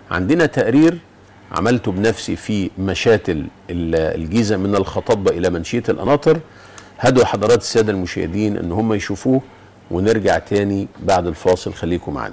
عندنا تقرير عملته بنفسي في مشاتل ال- الجيزه من الخطبه الى منشيه القناطر هدوا حضرات الساده المشاهدين ان هم يشوفوه ونرجع تاني بعد الفاصل خليكم معانا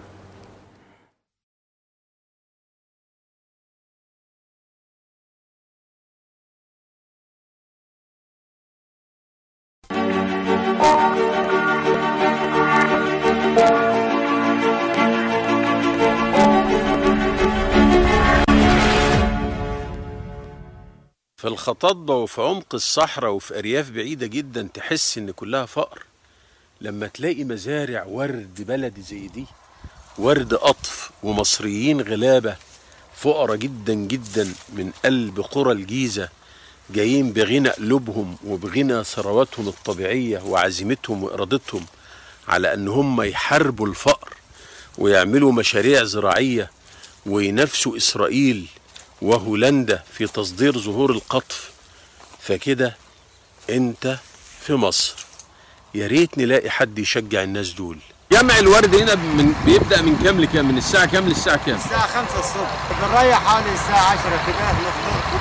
في الخطاطبة وفي عمق الصحراء وفي أرياف بعيدة جدا تحس إن كلها فقر لما تلاقي مزارع ورد بلدي زي دي ورد قطف ومصريين غلابة فقراء جدا جدا من قلب قرى الجيزة جايين بغنى قلوبهم وبغنى ثرواتهم الطبيعية وعزيمتهم وإرادتهم على أن هم يحاربوا الفقر ويعملوا مشاريع زراعية وينافسوا إسرائيل وهولندا في تصدير زهور القطف فكده انت في مصر يا ريت نلاقي حد يشجع الناس دول جمع الورد هنا من بيبدا من كام لكام من الساعه كام للساعه كام الساعة 5 الصبح بنريح حوالي الساعة 10 كده نفطر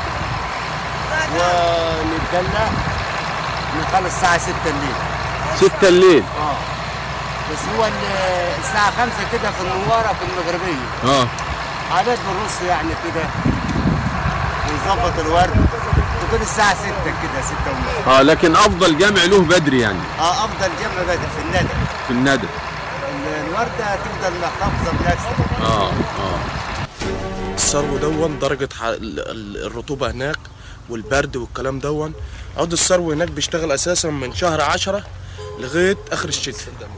ونتدلع نخلص الساعة 6 الليل 6 الليل اه بس هو ال- الساعة 5 كده في النوارة في المغربية اه عادات بالنص يعني كده ونظبط الورد تكون الساعة 6 كده 6 ونص اه لكن افضل جمع له بدري يعني اه افضل جمع بدأ في الندى في الندى ال- الوردة تفضل محتفظة بنفسها اه اه الثرو دون درجة ح- ال- ال- الرطوبة هناك والبرد والكلام دون عود الثرو هناك بيشتغل أساسا من شهر عشرة لغاية آخر الشتاء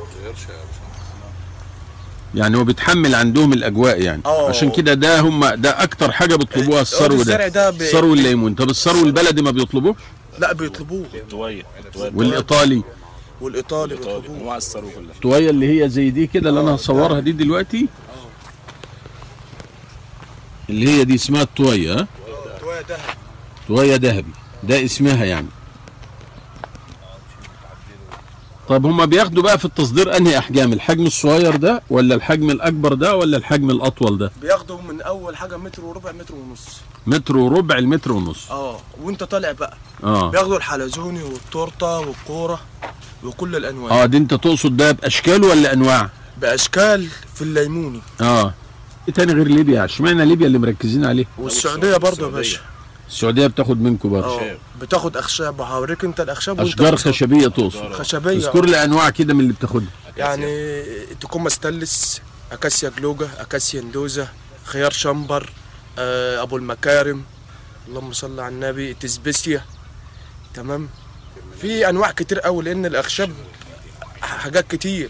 يعني هو بيتحمل عندهم الاجواء يعني آه. عشان كده ده هم ده اكتر حاجه بيطلبوها الثرو الزرع ده ده بي- الثرو الليمون طب الثرو البلدي ما بيطلبوش لا بيطلبوه والايطالي والإيطالي بيطلبوه انواع الثروه كلها الطويه اللي هي زي دي كده اللي انا هصورها دي دلوقتي اللي هي دي اسمها الطويه ها طوية دهب طويه ذهبي ده اسمها يعني طب هما بياخدوا بقى في التصدير انهي احجام الحجم الصغير ده ولا الحجم الاكبر ده ولا الحجم الاطول ده بياخدوا من أول حاجة متر وربع متر ونص متر وربع المتر ونص اه وانت طالع بقى اه بياخدوا الحلزوني والتورته والكوره وكل الانواع اه دي انت تقصد ده باشكال ولا انواع باشكال في الليموني اه ايه تاني غير ليبيا اشمعنى ليبيا اللي مركزين عليه والسعوديه برضه يا باشا السعوديه بتاخد منكم برضه اه بتاخد اخشاب وهوريك انت الاخشاب وانت اشجار بتصور. خشبيه تقصد خشبيه اذكر لي انواع كده من اللي بتاخدها يعني تكون مستلس اكاسيا جلوجا اكاسيا اندوزا خيار شمبر آه ابو المكارم اللهم صل على النبي تسبيسيا تمام في انواع كتير قوي لان الاخشاب حاجات كتير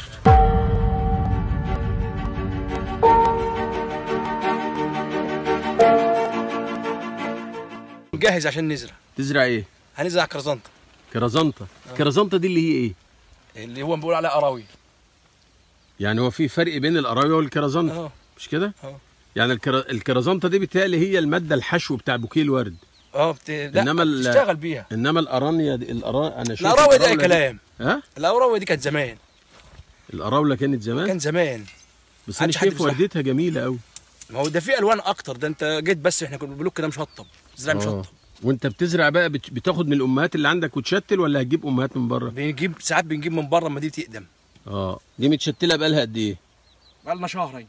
جاهز عشان نزرع تزرع ايه هنزرع كرزنطة كرزنطه الكرزنطه دي اللي هي ايه اللي هو بنقول عليها قراوي يعني هو في فرق بين القراويه والكرزنطه اه مش كده اه يعني الكر... الكرزنطه دي بتهيألي هي الماده الحشو بتاع بوكيه الورد اه بت... لا إنما ال- تشتغل بيها انما الارانيا دي الأرا... انا شايف القراوي ده الأراولة كلام ها القراوي دي كانت زمان القراوله كانت زمان كان زمان بس انا محدش حد شايف بيزرعها. وردتها جميله قوي ما هو ده في الوان اكتر ده انت جيت بس احنا كنا بنقول كده مشطب زرع اه مشطب وانت بتزرع بقى بت... بتاخد من الامهات اللي عندك وتشتل ولا هتجيب امهات من بره بنجيب ساعات بنجيب من بره اما دي تقدم اه دي متشتله بقالها قد ايه بقالنا شهرين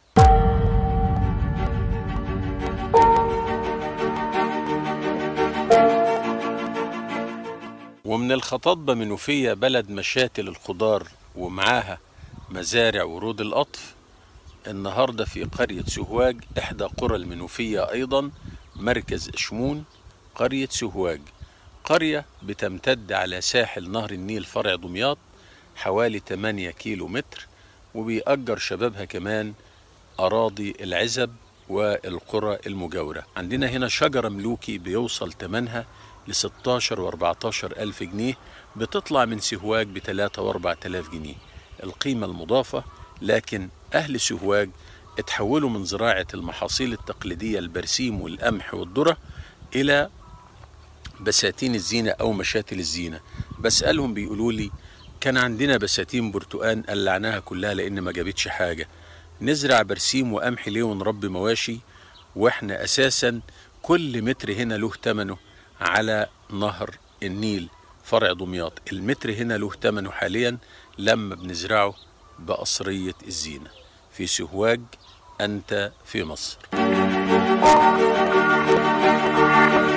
ومن الخطاطبة منوفية بلد مشاتل الخضار ومعاها مزارع ورود القطف النهاردة في قرية سوهواج إحدى قرى المنوفية أيضا مركز أشمون قرية سوهواج قرية بتمتد على ساحل نهر النيل فرع دمياط حوالي 8 كيلو متر وبيأجر شبابها كمان أراضي العزب والقرى المجاورة عندنا هنا شجرة ملوكي بيوصل تمنها ل 16 و 14 ألف جنيه بتطلع من سهواج ب 3 و 4 آلاف جنيه القيمة المضافة لكن أهل سهواج اتحولوا من زراعة المحاصيل التقليدية البرسيم والقمح والذرة إلى بساتين الزينة أو مشاتل الزينة بسألهم بيقولوا لي كان عندنا بساتين برتقان قلعناها كلها لأن ما جابتش حاجة نزرع برسيم وقمح ليه ونربي مواشي واحنا اساسا كل متر هنا له ثمنه على نهر النيل فرع دمياط المتر هنا له ثمنه حاليا لما بنزرعه بقصرية الزينة في سوهاج أنت في مصر